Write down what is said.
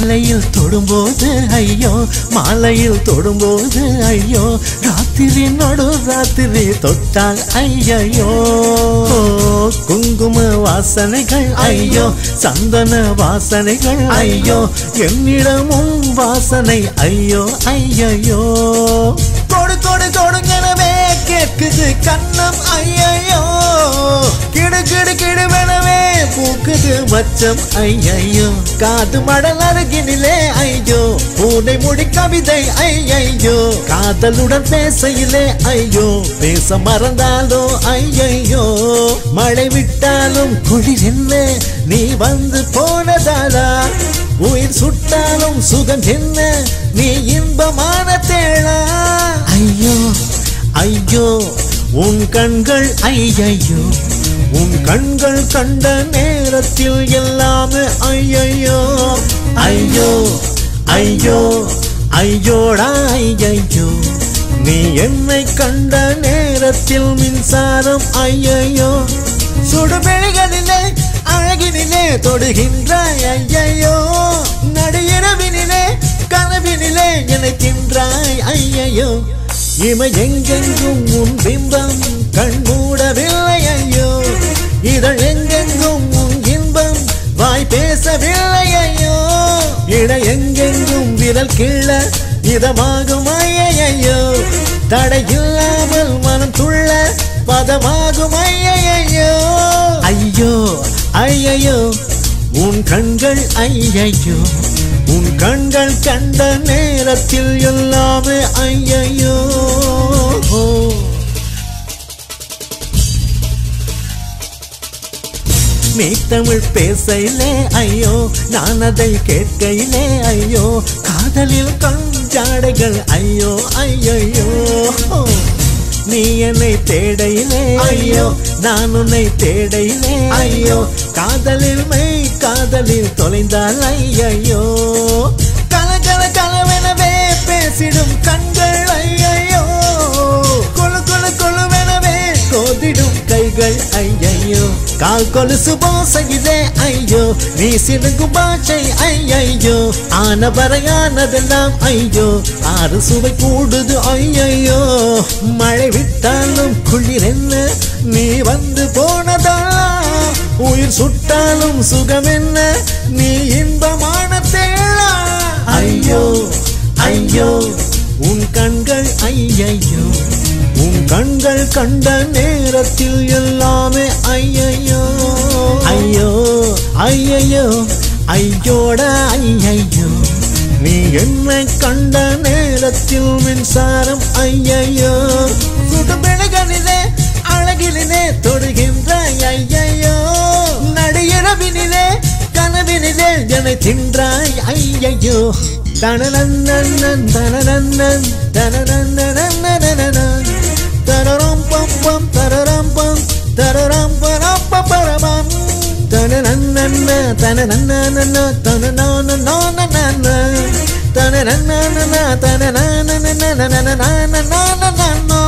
காலையில் தொடும்போது ஐயோ மாலையில் தொடும்போது ஐயோ ராத்திரி நடு ராத்திரி தொட்டால் ஐயையோ குங்கும வாசனைகள் ஐயோ சந்தன வாசனைகள் ஐயோ என்னிடமும் வாசனை ஐயோ ஐயையோ கொடு கொடு கொடுங்கனவே கேட்குது கண்ணம் ஐயையோ கிடு கிடு கிடுவெனவே பூக்குது மச்சம் ஐயையோ காது மடல் அருகினிலே ஐயோ பூனை முடி கவிதை ஐயையோ காதலுடன் பேசையிலே ஐயோ பேச மறந்தாலோ ஐயையோ மழை விட்டாலும் குளிர் என்ன நீ வந்து போனதாலா உயிர் சுட்டாலும் சுகம் என்ன நீ இன்பமான தேளா ஐயோ ஐயோ உன் கண்கள் ஐயையோ உன் கண்கள் கண்ட நேரத்தில் எல்லாமே ஐயையோ ஐயோ ஐயோ ஐயோடா ஐயையோ நீ என்னை கண்ட நேரத்தில் மின்சாரம் ஐயையோ சுடுவெளிகளிலே அழகினிலே தொடுகின்றாய் ஐயையோ நடுஇரவினிலே கனவினிலே நினைக்கின்றாய் ஐயையோ இமை எங்கெங்கும் உன் பிம்பம் கண் மூடவில்லை ஐயோ இதழ் எங்கெங்கும் உன் இன்பம் வாய் பேசவில்லை ஐயோ இட எங்கெங்கும் விரல் கிள்ள இதமாகும் ஐயையோ தடையில்லாமல் மனம் துள்ள பதமாகும் ஐயையோ ஐயோ ஐயையோ உன் கண்கள் ஐயையோ உன் கண்கள் கண்ட நேரத்தில் எல்லாமே ஐயையோ நீ தமிழ் பேசையிலே ஐயோ நான் அதை கேட்கையிலே ஐயோ காதலில் கஞ்சாடைகள் ஐயோ ஐயையோ நீ என்னை தேடையிலே ஐயோ நான் உன்னை தேடையிலே ஐயோ காதலில் மெய் காதலில் தொலைந்தால் ஐயையோ கல கல கலவெனவே பேசிடும் கண்கள் ஐயையோ கொழு கொழு கொழுவெனவே கோதிடும் கைகள் ஐயையோ கால் கொலுசு போசையிலே ஐயோ நீ சிடுங்கும் பாஷை ஐயையோ ஆன வரையானதெல்லாம் ஐயோ ஆறு சுவை கூடுது ஐயையோ மழை விட்டாலும் குளிர் என்ன நீ வந்து போனதா உயிர் சுட்டாலும் சுகம் என்ன நீ இன்பமான தேளா ஐயோ ஐயோ உன் கண்கள் ஐயையோ உன் கண்கள் கண்ட நேரத்தில் எல்லாமே ஐயையோ ஐயோ ஐயையோ ஐயோட ஐயையோ நீ என்னை கண்ட நேரத்தில் மின்சாரம் ஐயையோ சுடுமெழுகனிலே அழகிலே தொடுகின்ற ஐயையோ நடுஇரவினிலே கனவினிலே என்னை தின்றாய் ஐயையோ தனநன்னன் தனநன்னன் தனநன்னன் தரரம் பம் பம் தரரம் பம் தரரம் பரம் பரமம் தனநன்னன்ன தனநன்னன தனநான தனநன்னன தனநான